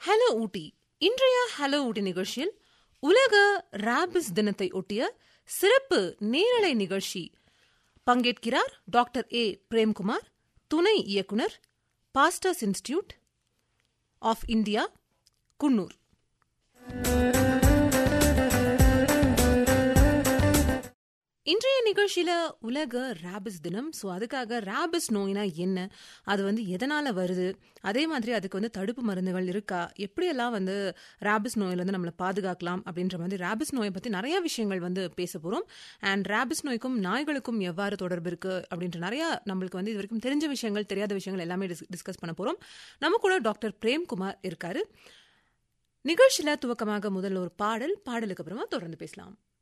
hello ஊட்டி இன்றைய hello ஊட்டி நிகழ்ச்சியில் உலக ராபிஸ் தினத்தை ஒட்டிய சிறப்பு நேரலை நிகழ்ச்சி பங்கேற்கிறார் டாக்டர் ஏ பிரேம்குமார் துணை இயக்குனர் Pasteur institute of India Coonoor இன்றைய நிகழ்ச்சியில உலக ராபிஸ் தினம் ஸோ அதுக்காக ராபிஸ் நோய்னா என்ன அது வந்து எதனால வருது அதே மாதிரி அதுக்கு வந்து தடுப்பு மருந்துகள் இருக்கா எப்படியெல்லாம் வந்து ராபிஸ் நோயிலிருந்து நம்மளை பாதுகாக்கலாம் அப்படின்ற மாதிரி ராபிஸ் நோயை பத்தி நிறைய விஷயங்கள் வந்து பேச போறோம் அண்ட் ராபிஸ் நோய்க்கும் நாய்களுக்கும் எவ்வாறு தொடர்பு இருக்கு அப்படின்ற நிறைய நம்மளுக்கு வந்து இது வரைக்கும் தெரிஞ்ச விஷயங்கள் தெரியாத விஷயங்கள் எல்லாமே டிஸ்கஸ் பண்ண போறோம் நம்ம கூட டாக்டர் பிரேம்குமார் இருக்காரு நிகழ்ச்சியில துவக்கமாக முதல்ல ஒரு பாடல் பாடலுக்கு அப்புறமா தொடர்ந்து பேசலாம்